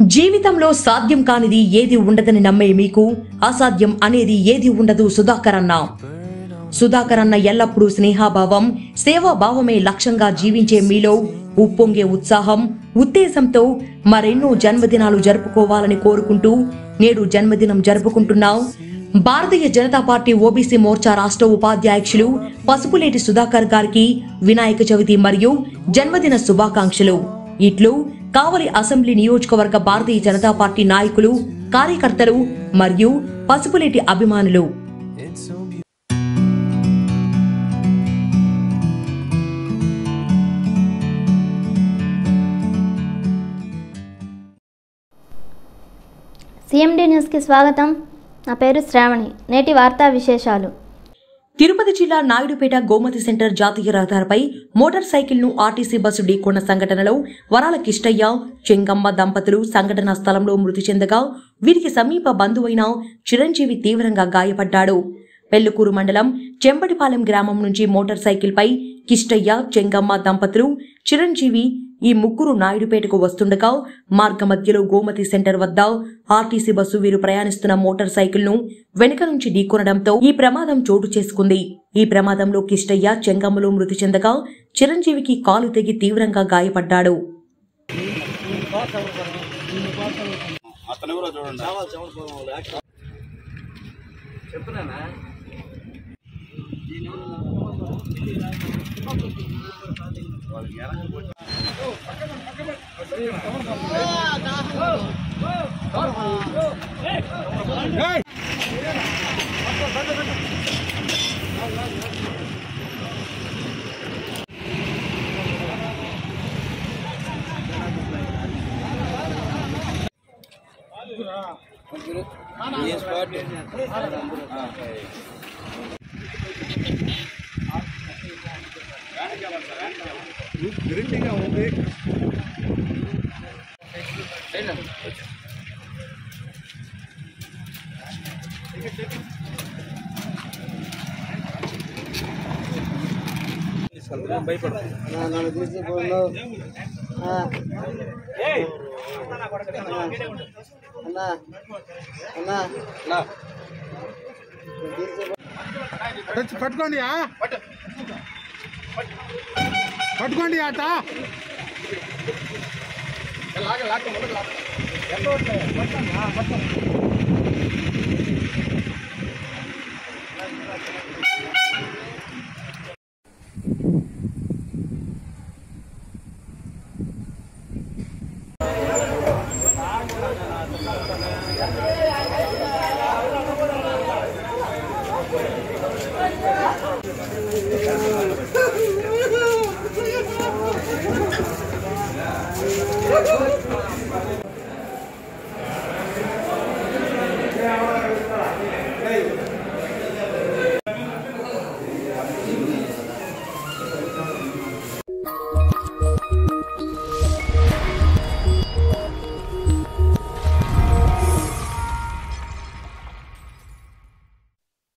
జీవితంలో సాధ్యం కానిది ఏది ఉండదని నమ్మే మీకు అసాధ్యం అనేది ఏది ఉండదు సుధాకర్ అన్న సుధాకర్ అన్న ఎల్లప్పుడూ స్నేహాభావం సేవాభావమే లక్ష్యంగా జీవించే మీలో ఉప్పొంగే ఉత్సాహం ఉత్తేజంతో మరెన్నో జన్మదినాలు జరుపుకోవాలని కోరుకుంటూ నేడు జన్మదినం జరుపుకుంటున్నాం భారతీయ జనతా పార్టీ ఓబీసీ మోర్చా రాష్ట్ర ఉపాధ్యక్షులు పసుపులేటి సుధాకర్ గారికి వినాయక చవితి మరియు జన్మదిన శుభాకాంక్షలు ఇట్లు కావలి అసెంబ్లీ నియోజకవర్గ భారతీయ జనతా పార్టీ నాయకులు కార్యకర్తలు మరియు పసుపులేటి అభిమానులు సిఎండి న్యూస్కి స్వాగతం నా పేరు శ్రావణి నేటి వార్తా విశేషాలు తిరుపతి జిల్లా నాయుడుపేట గోమతి సెంటర్ జాతీయ రహదారిపై మోటార్ సైకిల్ ను ఆర్టీసీ బస్సు ఢీకొన్న సంఘటనలో వరాల కిష్టయ్య చెంగమ్మ దంపతులు సంఘటనా స్థలంలో మృతి చెందగా వీరికి సమీప బంధువైన చిరంజీవి తీవ్రంగా గాయపడ్డాడు పెళ్లుకూరు మండలం చెంబడిపాలెం గ్రామం నుంచి మోటార్ సైకిల్ పై కిష్టయ్య చెంగమ్మ దంపతులు చిరంజీవి ఈ ముగ్గురు నాయుడుపేటకు వస్తుండగా మార్గ మధ్యలో గోమతి సెంటర్ వద్ద ఆర్టీసీ బస్సు వీరు ప్రయాణిస్తున్న మోటార్ సైకిల్ ను వెనుక నుంచి ఢీకొనడంతో ఈ ప్రమాదం చోటు చేసుకుంది ఈ ప్రమాదంలో కిష్టయ్య చెంగమ్మలు మృతి చెందగా చిరంజీవికి కాలు తెగి తీవ్రంగా గాయపడ్డాడు అతనెవరో చూడండి నన్ను తీసి పోను అన్నా అన్నా తెచ్చి పట్టుకోండి ఆ? పట్టుకోండి ఆట